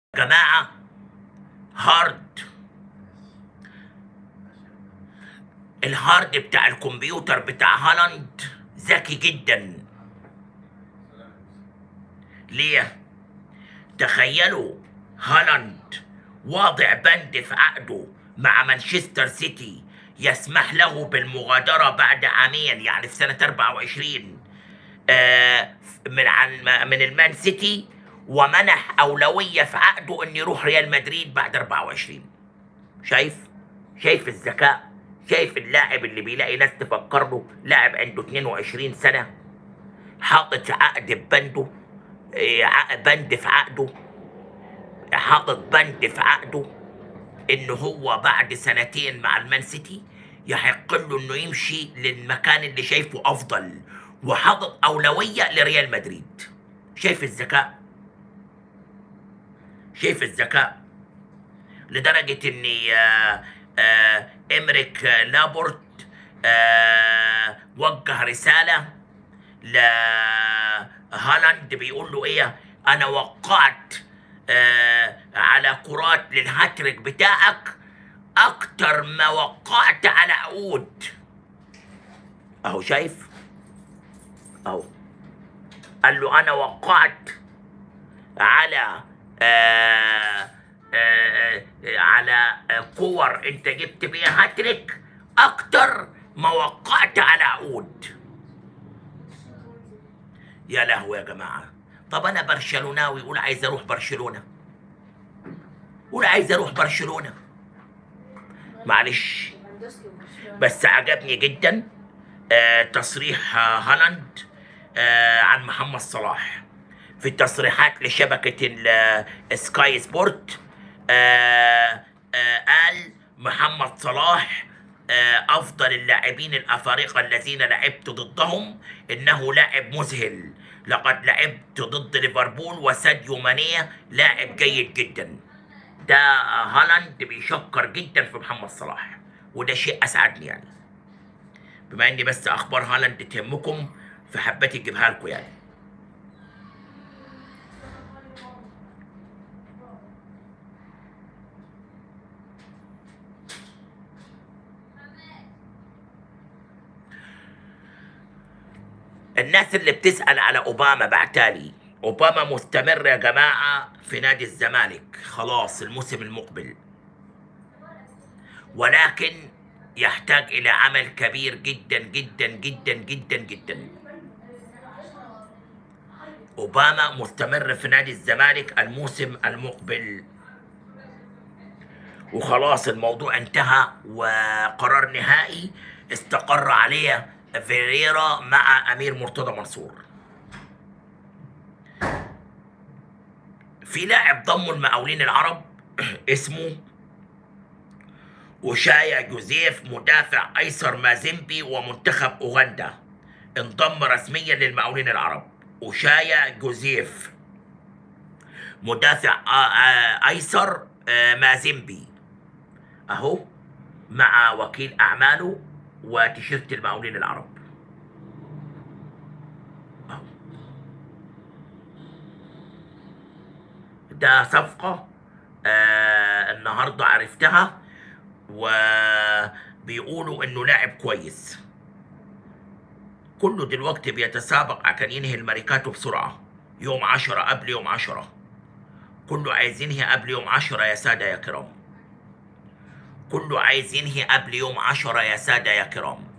جماعة هارد الهارد بتاع الكمبيوتر بتاع هالاند ذكي جدا ليه تخيلوا هالاند واضع بند في عقده مع مانشستر سيتي يسمح له بالمغادرة بعد عامين يعني في سنة 24 آه، من عن من المان سيتي ومنح أولوية في عقده إنه يروح ريال مدريد بعد 24 شايف شايف الذكاء شايف اللاعب اللي بيلاقي ناس تفكر له لاعب عنده 22 سنة حاطط عقد ببنده إيه، عق- بند في عقده حاطط بند في عقده انه هو بعد سنتين مع المان سيتي يحق له انه يمشي للمكان اللي شايفه افضل وحاطط اولويه لريال مدريد شايف الذكاء شايف الذكاء لدرجه ان آه، آه، امريك آه، لابورت آه، وجه رساله لهالاند بيقول له ايه انا وقعت آه على كرات للهاتريك بتاعك اكتر ما وقعت على عقود اهو شايف اهو قال له انا وقعت على آه آه آه، على آه، كور انت جبت بيها هاتريك اكتر ما وقعت على عقود يا لهوي يا جماعة طب أنا برشلوناوي قول عايز أروح برشلونة قول عايز أروح برشلونة معلش بس عجبني جدا آه تصريح آه هالاند آه عن محمد صلاح في التصريحات لشبكة ال- سكاي سبورت آه آه قال محمد صلاح آه أفضل اللاعبين الأفارقة الذين لعبت ضدهم إنه لاعب مذهل لقد لعبت ضد ليفربول وساديو ماني لاعب جيد جدا ده هالاند بيشكر جدا في محمد صلاح وده شيء أسعدني يعني بما إني بس أخبار هالاند تهمكم فحبيت أجيبها لكم يعني الناس اللي بتسأل على أوباما بعتالي أوباما مستمر يا جماعة في نادي الزمالك خلاص الموسم المقبل ولكن يحتاج إلى عمل كبير جدا جدا جدا جدا جدا أوباما مستمر في نادي الزمالك الموسم المقبل وخلاص الموضوع انتهى وقرار نهائي استقر عليه فيريرا مع امير مرتضى منصور في لاعب ضموا المقاولين العرب اسمه وشايا جوزيف مدافع ايسر مازيمبي ومنتخب اوغندا انضم رسميا للمقاولين العرب وشايا جوزيف مدافع آه، آه، ايسر آه، مازيمبي اهو مع وكيل اعماله وتيشيرت المقاولين العرب اهو ده صفقة آه النهاردة عرفتها وبيقولوا انه لاعب كويس كله دلوقتي بيتسابق عشان ينهي الماريكاتو بسرعة يوم عشرة قبل يوم عشرة كله عايز ينهي قبل يوم عشرة يا سادة يا كرام كله عايز ينهي قبل يوم عشرة يا سادة يا كرام